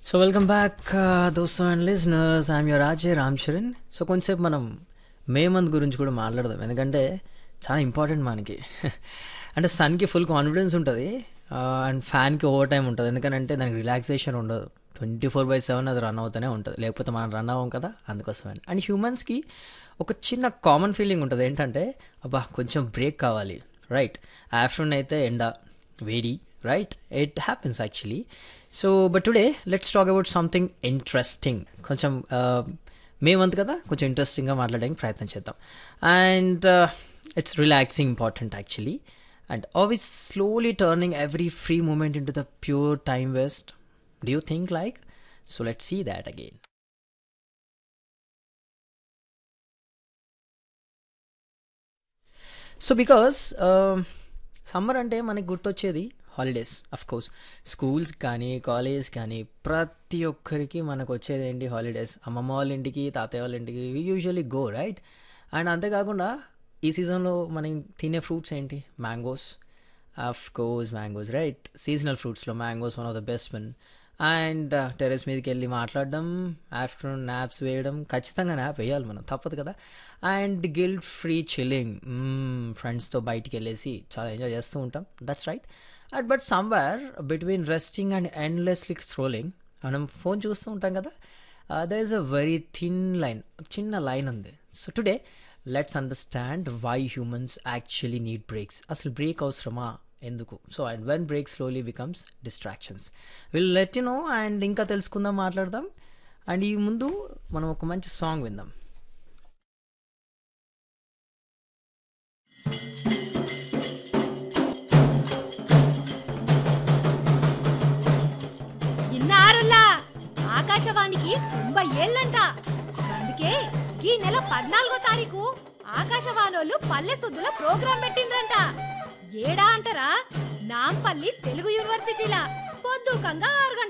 so welcome back దోస్తు and listeners I'm your RJ Ram Charan so కొంతసేపు మనం మే మంత్ గురించి కూడా మాట్లాడదాం ఎందుకంటే చాలా ఇంపార్టెంట్ మనకి అంటే సన్కి ఫుల్ కాన్ఫిడెన్స్ ఉంటుంది అండ్ ఫ్యాన్కి ఓవర్ టైం ఉంటుంది ఎందుకంటే దానికి రిలాక్సేషన్ ఉండదు ట్వంటీ ఫోర్ బై సెవెన్ అది రన్ అవుతూనే ఉంటుంది లేకపోతే మనం రన్ అవ్వం కదా అందుకోసమని అండ్ హ్యూమన్స్కి ఒక చిన్న కామన్ ఫీలింగ్ ఉంటుంది ఏంటంటే అబ్బా కొంచెం బ్రేక్ కావాలి రైట్ ఆఫ్టర్నూన్ అయితే ఎండ వేడి right it happens actually so but today let's talk about something interesting కొంచెం మేమంత కదా కొంచెం ఇంట్రెస్టింగ్గా మాట్లాడడానికి ప్రయత్నం చేద్దాం and it's relaxing important actually and always slowly turning every free moment into the pure time waste do you think like so let see that again so because summer అంటే మనకి గుర్తొచ్చేది హాలిడేస్ అఫ్ కోర్స్ స్కూల్స్ కానీ college కానీ ప్రతి ఒక్కరికి మనకు వచ్చేది ఏంటి హాలిడేస్ అమ్మమ్మ వాళ్ళ ఇంటికి తాతయ్య వాళ్ళ ఇంటికి we usually go right and అంతేకాకుండా ఈ సీజన్లో మనం తినే ఫ్రూట్స్ ఏంటి mangoes of course mangoes right seasonal ఫ్రూట్స్లో mangoes one of the best one and terrace మీదకి వెళ్ళి మాట్లాడడం ఆఫ్టర్నూన్ నాప్స్ వేయడం ఖచ్చితంగా నాప్ వేయాలి మనం తప్పదు కదా అండ్ గిల్ట్ ఫ్రీ చిల్లింగ్ ఫ్రెండ్స్తో బయటికి వెళ్ళేసి చాలా ఎంజాయ్ చేస్తూ ఉంటాం that's right and but somewhere between resting and endlessly scrolling మనం ఫోన్ చూస్తూ ఉంటాం కదా there is a very thin line చిన్న లైన్ ఉంది so today let's understand why humans actually need breaks అసలు బ్రేక్ అవసరమా ఎందుకు so and when break slowly becomes distractions will let you know and ఇంకా తెలుసుకుందాం మాట్లాడదాం అండ్ ఈ ముందు మనం ఒక మంచి సాంగ్ విందాం ఇన్నారులా ఆకాశవాణికి తొంభై ఏళ్ళంట అందుకే ఈ నెల పద్నాలుగో తారీఖు ఆకాశవాణోళ్ళు పల్లె సుద్దుల ప్రోగ్రాం పెట్టిండ్రంట ఏడా అంటారా నాంపల్లి తెలుగు యూనివర్సిటీలా పొద్దుకంగా ఆరు గంటలకు